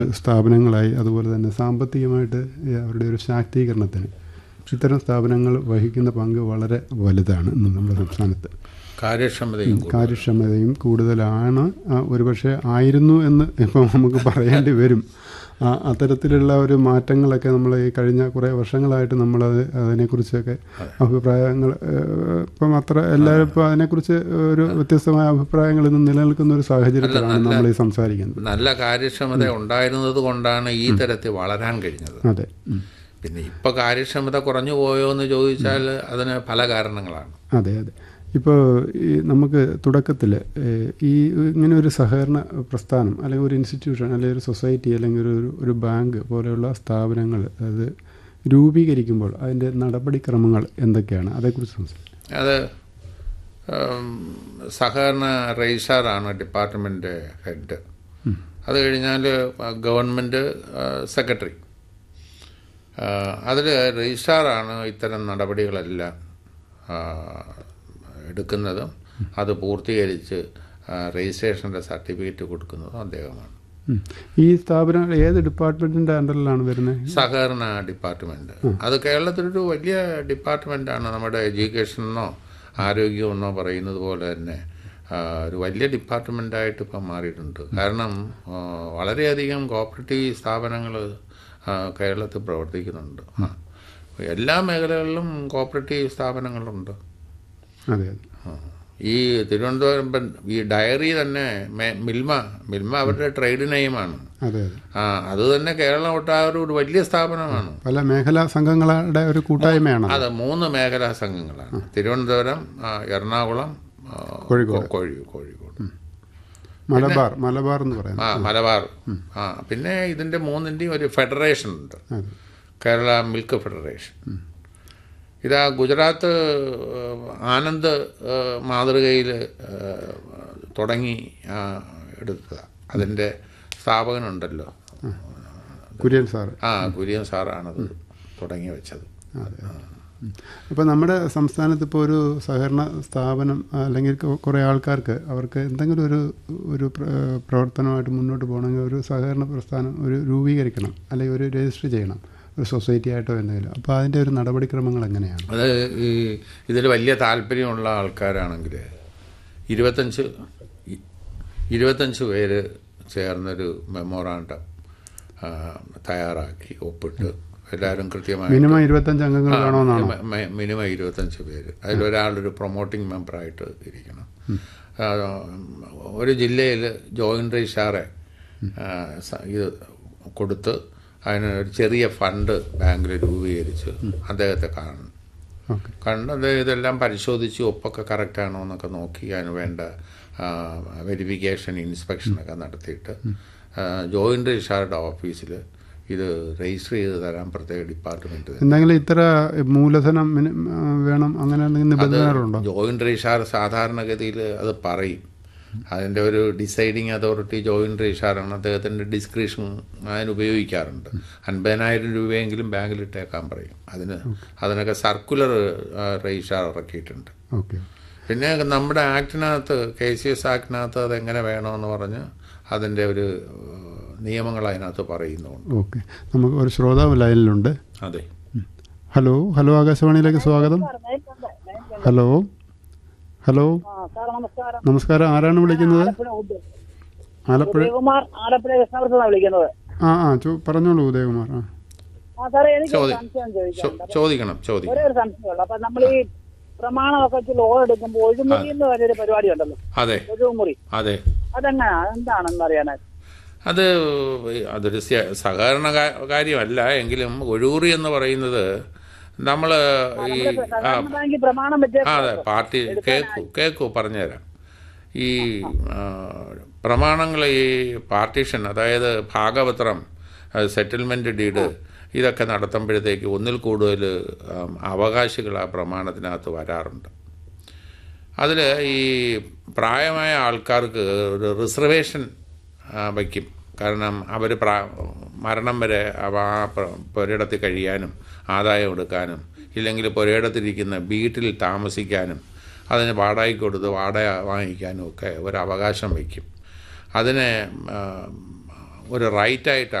സ്ഥാപനങ്ങളായി അതുപോലെ തന്നെ സാമ്പത്തികമായിട്ട് ഈ അവരുടെ ഒരു ശാക്തീകരണത്തിന് ഇത്തരം സ്ഥാപനങ്ങൾ വഹിക്കുന്ന പങ്ക് വളരെ വലുതാണ് ഇന്ന് നമ്മുടെ സംസ്ഥാനത്ത് കാര്യക്ഷമതയും കൂടും. കാര്യക്ഷമതയും കൂടുതലാണ് ആ, ഒരുപക്ഷെ ആയിരുന്നു എന്ന് ഇപ്പം നമുക്ക് പറയേണ്ടി വരും ആ, അത്തരത്തിലുള്ള ഒരു മാറ്റങ്ങളൊക്കെ നമ്മൾ ഈ കഴിഞ്ഞ കുറേ വർഷങ്ങളായിട്ട് നമ്മളത് അതിനെക്കുറിച്ചൊക്കെ അഭിപ്രായങ്ങൾ ഏഹ്, ഇപ്പം അത്ര എല്ലാവരും ഇപ്പം അതിനെക്കുറിച്ച് ഒരു വ്യത്യസ്തമായ അഭിപ്രായങ്ങൾ ഇന്ന് നിലനിൽക്കുന്ന ഒരു സാഹചര്യത്തിലാണ് നമ്മൾ ഈ സംസാരിക്കുന്നത് നല്ല കാര്യക്ഷമത ഉണ്ടായിരുന്നത് കൊണ്ടാണ് ഈ തരത്തിൽ വളരാൻ കഴിഞ്ഞത് അതെ ഉം. പിന്നെ ഇപ്പൊ കാര്യക്ഷമത കുറഞ്ഞു പോയോ എന്ന് ചോദിച്ചാൽ അതിന് പല കാരണങ്ങളാണ് അതെ അതെ ഇപ്പോൾ ഈ നമുക്ക് തുടക്കത്തിൽ ഈ ഇങ്ങനെ ഒരു സഹകരണ പ്രസ്ഥാനം അല്ലെങ്കിൽ ഒരു ഇൻസ്റ്റിറ്റ്യൂഷൻ അല്ലെങ്കിൽ ഒരു സൊസൈറ്റി അല്ലെങ്കിൽ ഒരു ഒരു ബാങ്ക് പോലെയുള്ള സ്ഥാപനങ്ങൾ അത് രൂപീകരിക്കുമ്പോൾ അതിൻ്റെ നടപടിക്രമങ്ങൾ എന്തൊക്കെയാണ് അതേക്കുറിച്ച് സംസാരിക്കാം അത് ഉം, സഹകരണ രജിസ്ട്രാറാണ് ഡിപ്പാർട്ട്മെന്റ് ഹെഡ് അത് കഴിഞ്ഞാൽ ഗവൺമെൻറ് സെക്രട്ടറി അതിൽ രജിസ്ട്രാറാണ് ഇത്തരം നടപടികളെല്ലാം ആ, എടുക്കുന്നതും അത് പൂർത്തീകരിച്ച് ആ, രജിസ്ട്രേഷൻ്റെ സർട്ടിഫിക്കറ്റ് കൊടുക്കുന്നതും അദ്ദേഹമാണ് ഉം. ഈ സ്ഥാപനം ഏത് ഡിപ്പാർട്ട്മെൻറ്റിൻ്റെ അണ്ടറിലാണ് വരുന്നത് സഹകരണ ഡിപ്പാർട്ട്മെന്റ് അത് കേരളത്തിലൊരു വലിയ ഡിപ്പാർട്ട്മെന്റാണ് നമ്മുടെ എഡ്യൂക്കേഷനെന്നോ ആരോഗ്യമെന്നോ പറയുന്നത് പോലെ തന്നെ ആ, ഒരു വലിയ ഡിപ്പാർട്ട്മെന്റായിട്ട് ഇപ്പം മാറിയിട്ടുണ്ട് കാരണം ആ, വളരെയധികം കോപ്പറേറ്റീവ് സ്ഥാപനങ്ങൾ കേരളത്തിൽ പ്രവർത്തിക്കുന്നുണ്ട് ആ. എല്ലാ മേഖലകളിലും കോപ്പറേറ്റീവ് സ്ഥാപനങ്ങളുണ്ട് അതെ അതെ ആ. ഈ തിരുവനന്തപുരം ഇപ്പം ഈ ഡയറി തന്നെ മെ- മിൽമ മിൽമ അവരുടെ ട്രേഡ് നെയിമാണ് അതെ അതെ ആ അത് തന്നെ കേരളം ഒട്ടാകെ ഒരു വലിയ സ്ഥാപനമാണ് പല മേഖലാ സംഘങ്ങളുടെ ഒരു കൂട്ടായ്മയാണ് അത് മൂന്ന് മേഖലാ സംഘങ്ങളാണ് തിരുവനന്തപുരം ആ, എറണാകുളം ആ, കോഴിക്കോട്. കോഴി- കോഴിക്കോട് മലബാർ മലബാർ എന്ന് പറയുന്നത് ആ മലബാർ ആ പിന്നെ ഇതിന്റെ മൂന്നിന്റെയും ഒരു ഫെഡറേഷൻ ഉണ്ട് അതെ കേരള മിൽക്ക് ഫെഡറേഷൻ ഇതാ ഗുജറാത്ത് ഏഹ്, ആനന്ദ് മാതൃകയിൽ തുടങ്ങി ആ, എടുത്തതാണ് അതിൻ്റെ സ്ഥാപകനുണ്ടല്ലോ കുര്യൻ സാറ് ആ കുര്യൻ സാറാണത് തുടങ്ങി വെച്ചത് അപ്പോൾ നമ്മുടെ സംസ്ഥാനത്ത് ഇപ്പോൾ ഒരു സഹകരണ സ്ഥാപനം അല്ലെങ്കിൽ കൊ- കുറേ ആൾക്കാർക്ക് അവർക്ക് എന്തെങ്കിലും ഒരു ഒരു പ്ര- പ്രവർത്തനമായിട്ട് മുന്നോട്ട് പോകണമെങ്കിൽ ഒരു സഹകരണ പ്രസ്ഥാനം ഒരു രൂപീകരിക്കണം അല്ലെങ്കിൽ ഒരു രജിസ്റ്റർ ചെയ്യണം ഒരു സൊസൈറ്റി ആയിട്ടോ എന്തെങ്കിലും അപ്പോൾ അതിൻ്റെ ഒരു നടപടിക്രമങ്ങൾ എങ്ങനെയാണ് അത് ഈ ഇതിൽ വലിയ താല്പര്യമുള്ള ആൾക്കാരാണെങ്കിൽ ഇരുപത്തഞ്ച് ഇ- ഇരുപത്തഞ്ച് പേര് ചേർന്നൊരു മെമ്മോറാണ്ടം ആ, തയ്യാറാക്കി ഒപ്പിട്ട് എല്ലാവരും കൃത്യമായി മിനിമം ഇരുപത്തഞ്ച് അംഗങ്ങൾ വേണമെന്നാണോ മിനിമം ഇരുപത്തഞ്ച് പേര് അതിലൊരാളൊരു പ്രൊമോട്ടിംഗ് മെമ്പറായിട്ട് ഇരിക്കണം ആ, ഒരു ജില്ലയിൽ ജോയിൻ്റ് രജിസ്ട്രാറെ ആ, സ- ഇത് കൊടുത്ത് അതിന് ഒരു ചെറിയ ഫണ്ട് ബാങ്കിൽ രൂപീകരിച്ച് അദ്ദേഹത്തെ കാണണം ഓക്കെ കണ്ട് അത് ഇതെല്ലാം പരിശോധിച്ച് ഒപ്പൊക്കെ കറക്റ്റാണോ എന്നൊക്കെ നോക്കി അതിന് വേണ്ട വെരിഫിക്കേഷൻ ഇൻസ്പെക്ഷനൊക്കെ നടത്തിയിട്ട് ജോയിൻ്റ് രജിസ്ട്രാറുടെ ഓഫീസിൽ ഇത് രജിസ്റ്റർ ചെയ്ത് തരാൻ പ്രത്യേക ഡിപ്പാർട്ട്മെൻറ്റ് എന്തെങ്കിലും ഇത്ര മൂലധനം മിനി- ആ, വേണം അങ്ങനെ എന്തെങ്കിലും നിബന്ധനകളുണ്ടോ ജോയിൻ്റ് രജിസ്ട്രാർ സാധാരണഗതിയിൽ അത് പറയും അതിൻ്റെ ഒരു ഡിസൈഡിങ് അതോറിറ്റി ജോയിൻ്റ് രജിസ്ട്രാറാണ് അദ്ദേഹത്തിൻ്റെ ഡിസ്ക്രിപ്ഷൻ അതിന് ഉപയോഗിക്കാറുണ്ട് അൻപതിനായിരം രൂപയെങ്കിലും ബാങ്കിൽ ഇട്ടേക്കാൻ പറയും അതിന് അതിനൊക്കെ സർക്കുലർ രജിസ്ട്രാർ ഇറക്കിയിട്ടുണ്ട് ഓക്കെ പിന്നെ നമ്മുടെ ആക്ടിനകത്ത് കെ സി എസ് ആക്ടിനകത്ത് അതെങ്ങനെ വേണമെന്ന് പറഞ്ഞ് അതിൻ്റെ ഒരു ഏഹ്, നിയമങ്ങൾ അതിനകത്ത് പറയുന്നുണ്ട് ഓക്കെ നമുക്ക് ഒരു ശ്രോതാവ് ലൈനിലുണ്ട് അതെ ഹലോ ഹലോ ആകാശവാണിയിലേക്ക് സ്വാഗതം ഹലോ ഹലോ ആ, സാർ നമസ്കാരം നമസ്കാരം ആരാണ് വിളിക്കുന്നത് ആലപ്പുഴ ഉദയ- ആലപ്പുഴ ഉദയകുമാർ ആലപ്പുഴ കൃഷ്ണപുരത്താണ് വിളിക്കുന്നത് ആ ആ ചോ പറഞ്ഞോളൂ ഉദയകുമാർ ആ ആ സാറേ എനിക്ക് ഒരു ചോദി- സംശയം ചോ- ചോദിക്കാനുണ്ട് ചോദിക്കണം ചോദിക്കണം ഒരേ ഒരു സംശയമുള്ളൂ അപ്പൊ നമ്മൾ ഈ പ്രമാണമൊക്കെ വെച്ച് ലോൺ എടുക്കുമ്പോൾ ഒഴുമുറി എന്ന് പറഞ്ഞൊരു പരിപാടി ഉണ്ടല്ലോ അതെ ഒഴുമുറി അതെ അതെങ്ങനെയാ എന്താണെന്ന് അറിയാനായിട്ട് അത് അതൊരു സ്യ- സഹകരണ കാ- കാര്യമല്ല എങ്കിലും ഒഴൂറി എന്ന് പറയുന്നത് നമ്മൾ ഈ ആ, സഹകരണ ബാങ്കിൽ പ്രമാണം വെച്ച് ആ, അതെ പാർട്ടി കേക്കു കേക്കു പറഞ്ഞുതരാം ഈ ആ, പ്രമാണങ്ങൾ ഈ പാർട്ടീഷൻ അതായത് ഭാഗപത്രം സെറ്റിൽമെൻറ്റ് ഡീഡ് ഇതൊക്കെ നടത്തുമ്പോഴത്തേക്ക് ഒന്നിൽ കൂടുതൽ ആം, അവകാശികൾ ആ പ്രമാണത്തിനകത്ത് വരാറുണ്ട് അതിൽ ഈ പ്രായമായ ആൾക്കാർക്ക് ഒരു റിസർവേഷൻ വയ്ക്കും കാരണം അവർ പ്രാ മരണം വരെ അവ ആ പ- പുരയിടത്തിൽ കഴിയാനും ആദായം എടുക്കാനും ഇല്ലെങ്കിൽ പുരയിടത്തിരിക്കുന്ന വീട്ടിൽ താമസിക്കാനും അതിന് വാടകയ്ക്ക് കൊടുത്ത് വാടക വാങ്ങിക്കാനും ഒക്കെ ഒരു അവകാശം വയ്ക്കും അതിനെ ആ, ഒരു റൈറ്റായിട്ടാണ്